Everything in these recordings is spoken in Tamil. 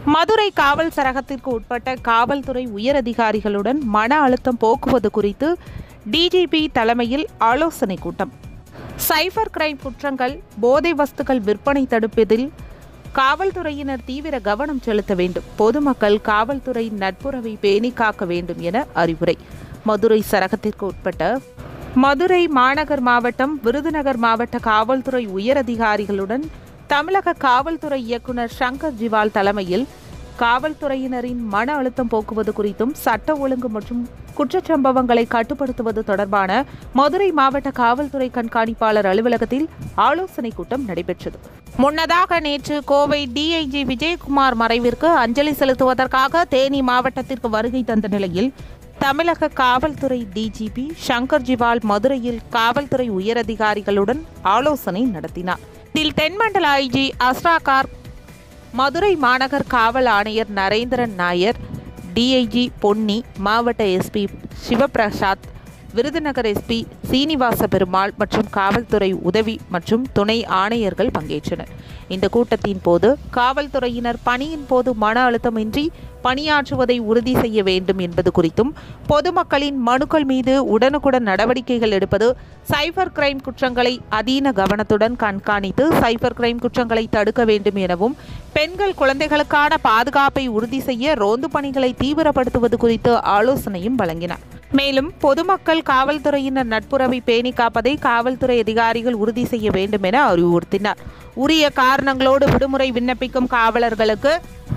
மதுரை காவல் சரகத்திற்கு உட்பட்ட காவல்துறை உயரதிகாரிகளுடன் மன அழுத்தம் போக்குவது குறித்து டிஜிபி தலைமையில் ஆலோசனை கூட்டம் சைபர் கிரைம் குற்றங்கள் போதை வஸ்துக்கள் விற்பனை தடுப்பதில் காவல்துறையினர் தீவிர கவனம் செலுத்த வேண்டும் பொதுமக்கள் காவல்துறை நட்புறவை பேணி காக்க வேண்டும் என அறிவுரை மதுரை சரகத்திற்கு உட்பட்ட மதுரை மாநகர் மாவட்டம் விருதுநகர் மாவட்ட காவல்துறை உயரதிகாரிகளுடன் தமிழக காவல்துறை இயக்குனர் சங்கர் ஜிவால் தலைமையில் காவல்துறையினரின் மன அழுத்தம் போக்குவது குறித்தும் சட்ட ஒழுங்கு மற்றும் குற்றச்சம்பவங்களை கட்டுப்படுத்துவது தொடர்பான மதுரை மாவட்ட காவல்துறை கண்காணிப்பாளர் அலுவலகத்தில் ஆலோசனை கூட்டம் நடைபெற்றது முன்னதாக நேற்று கோவை டிஐஜி விஜயகுமார் மறைவிற்கு அஞ்சலி செலுத்துவதற்காக தேனி மாவட்டத்திற்கு வருகை தந்த நிலையில் தமிழக காவல்துறை டிஜிபி சங்கர் ஜிவால் மதுரையில் காவல்துறை உயரதிகாரிகளுடன் ஆலோசனை நடத்தினார் இதில் தென்மண்டல ஐஜி அஸ்ரா கார் மதுரை மாநகர் காவல் ஆணையர் நரேந்திரன் நாயர் டிஐஜி பொன்னி மாவட்ட எஸ்பி சிவபிரசாத் விருதுநகர் எஸ்பி சீனிவாச பெருமாள் மற்றும் காவல்துறை உதவி மற்றும் துணை ஆணையர்கள் பங்கேற்றனர் இந்த கூட்டத்தின் போது காவல்துறையினர் பணியின் போது மன அழுத்தமின்றி பணியாற்றுவதை உறுதி செய்ய வேண்டும் என்பது குறித்தும் பொதுமக்களின் மனுக்கள் மீது உடனுக்குடன் நடவடிக்கைகள் எடுப்பது சைபர் கிரைம் குற்றங்களை அதீன கவனத்துடன் கண்காணித்து சைபர் கிரைம் குற்றங்களை தடுக்க வேண்டும் எனவும் பெண்கள் குழந்தைகளுக்கான பாதுகாப்பை உறுதி செய்ய ரோந்து பணிகளை தீவிரப்படுத்துவது குறித்து ஆலோசனையும் வழங்கினார் மேலும் பொதுமக்கள் காவல்துறையினர் நட்புறவை பேணி காப்பதை காவல்துறை அதிகாரிகள் உறுதி செய்ய வேண்டும் என அறிவுறுத்தினார் உரிய காரணங்களோடு விடுமுறை விண்ணப்பிக்கும் காவலர்களுக்கு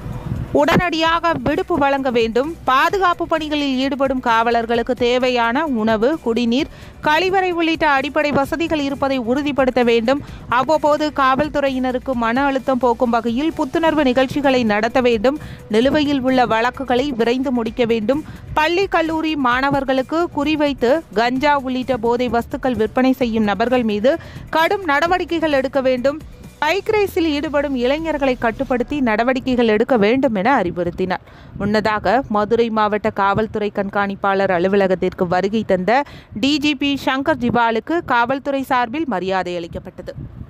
உடனடியாக விடுப்பு வழங்க வேண்டும் பாதுகாப்பு பணிகளில் ஈடுபடும் காவலர்களுக்கு தேவையான உணவு குடிநீர் கழிவறை உள்ளிட்ட அடிப்படை வசதிகள் இருப்பதை உறுதிப்படுத்த வேண்டும் அவ்வப்போது காவல்துறையினருக்கு மன அழுத்தம் போக்கும் வகையில் புத்துணர்வு நிகழ்ச்சிகளை நடத்த வேண்டும் நிலுவையில் உள்ள வழக்குகளை விரைந்து முடிக்க வேண்டும் பள்ளி கல்லூரி மாணவர்களுக்கு குறிவைத்து கஞ்சா உள்ளிட்ட போதை வஸ்துக்கள் விற்பனை செய்யும் நபர்கள் மீது கடும் நடவடிக்கைகள் எடுக்க வேண்டும் பைக் ரேஸில் ஈடுபடும் இளைஞர்களை கட்டுப்படுத்தி நடவடிக்கைகள் எடுக்க வேண்டும் என அறிவுறுத்தினார் முன்னதாக மதுரை மாவட்ட காவல்துறை கண்காணிப்பாளர் அலுவலகத்திற்கு வருகை தந்த டிஜிபி சங்கர் ஜிவாலுக்கு காவல்துறை சார்பில் மரியாதை அளிக்கப்பட்டது